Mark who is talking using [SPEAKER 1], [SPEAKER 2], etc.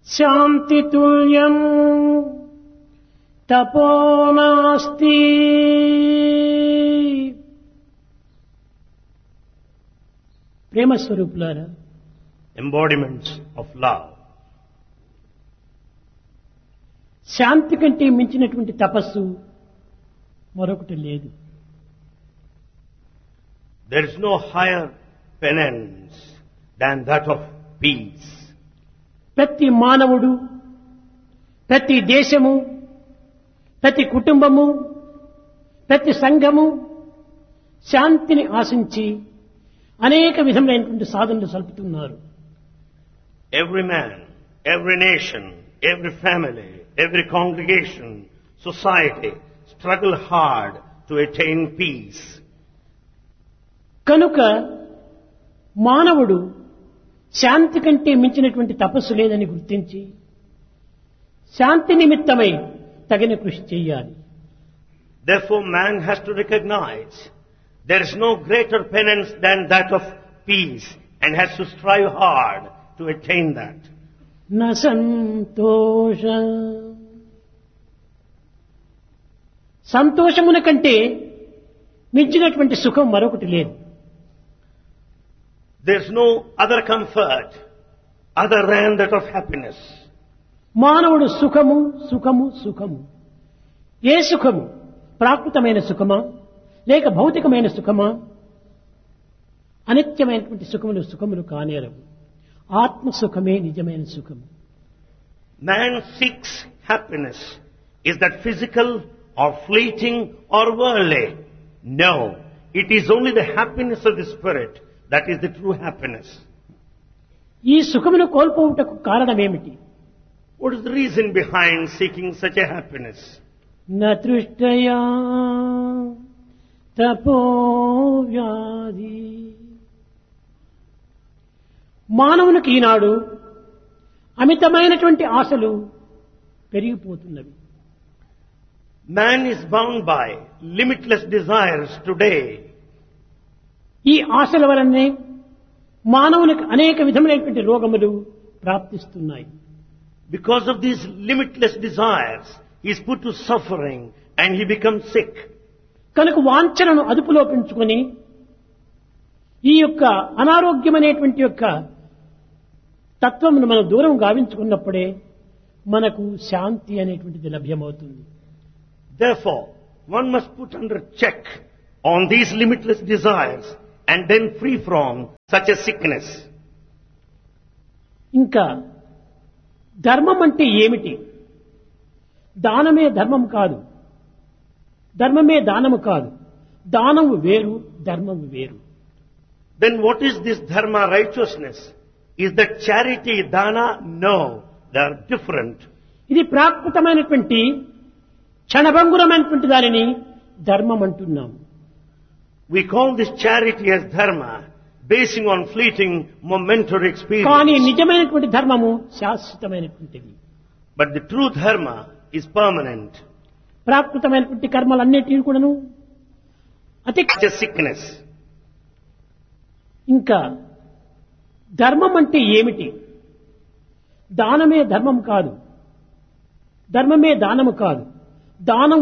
[SPEAKER 1] శాంతి తుల్యం తపో నాస్తి ప్రేమ స్వరూపులారా
[SPEAKER 2] embodiments of love.
[SPEAKER 1] శాంతి కంటే మించినటువంటి తపస్సు మరొకటి లేదు
[SPEAKER 2] There is no higher penance than that of peace.
[SPEAKER 1] ప్రతి మానవుడు ప్రతి దేశము ప్రతి కుటుంబము ప్రతి సంఘము శాంతిని ఆశించి అనేక విధములైనటువంటి సాధనలు సల్పుతున్నారు
[SPEAKER 2] Every man, every nation, every family, every congregation, society struggle hard to attain peace.
[SPEAKER 1] కనుక మానవుడు శాంతి కంటే మించినటువంటి తపస్సు లేదని గుర్తించి శాంతి నిమిత్తమై తగిన కృషి చేయాలి
[SPEAKER 2] Therefore man has to recognize there is no greater penance than that of peace and has to strive hard to attain that.
[SPEAKER 1] న సంతోష సంతోషమున కంటే మించినటువంటి సుఖం మరొకటి లేదు
[SPEAKER 2] There's no other comfort other than that of happiness.
[SPEAKER 1] మానవుడు సుఖము సుఖము సుఖము ఏ సుఖము ప్రాకృతమైన సుఖమా లేక భౌతికమైన సుఖమా అనిత్యమైనటువంటి సుఖములు సుఖములు కానేరవు ఆత్మ సుఖమే నిజమైన సుఖము
[SPEAKER 2] Man seeks happiness. Is that physical or fleeting or worldly? No. It is only the happiness of the spirit that is the true happiness.
[SPEAKER 1] ఈ సుఖమును కోల్పోవుటకు కారణమేమిటి
[SPEAKER 2] What is the reason behind seeking such a happiness?
[SPEAKER 1] నృష్టయా తపో వ్యాధి మానవునికి ఈనాడు అమితమైనటువంటి ఆశలు పెరిగిపోతున్నవి
[SPEAKER 2] Man is bound by limitless desires today.
[SPEAKER 1] ఈ ఆశల వలనే మానవునికి అనేక విధములైనటువంటి రోగములు ప్రాప్తిస్తున్నాయి
[SPEAKER 2] Because of these limitless desires, he is put to suffering and he becomes sick.
[SPEAKER 1] కనుక వాంఛనను అదుపులో పెంచుకొని ఈ యొక్క అనారోగ్యమనేటువంటి యొక్క తత్వమును మనం దూరం గావించుకున్నప్పుడే మనకు శాంతి అనేటువంటిది లభ్యమవుతుంది
[SPEAKER 2] Therefore, one must put under check on these limitless desires and then free from such a sickness.
[SPEAKER 1] ఇంకా ధర్మం అంటే ఏమిటి దానమే ధర్మం కాదు ధర్మమే దానము కాదు దానము వేరు ధర్మము వేరు
[SPEAKER 2] Then what is this dharma righteousness? Is that charity, dana? No, they are different.
[SPEAKER 1] ఇది ప్రాకృతమైనటువంటి క్షణభంగురమైనటువంటి దానిని ధర్మం అంటున్నాము
[SPEAKER 2] We call this charity as dharma, basing on fleeting momentary
[SPEAKER 1] కానీ
[SPEAKER 2] experience.
[SPEAKER 1] నిజమైనటువంటి ధర్మము శాశ్వతమైనటువంటిది
[SPEAKER 2] But the true dharma is permanent.
[SPEAKER 1] ప్రాకృతమైనటువంటి కర్మలన్నిటిని కూడాను అతి
[SPEAKER 2] Such a sickness.
[SPEAKER 1] ఇంకా ధర్మం అంటే ఏమిటి దానమే ధర్మం కాదు ధర్మమే దానము కాదు దానం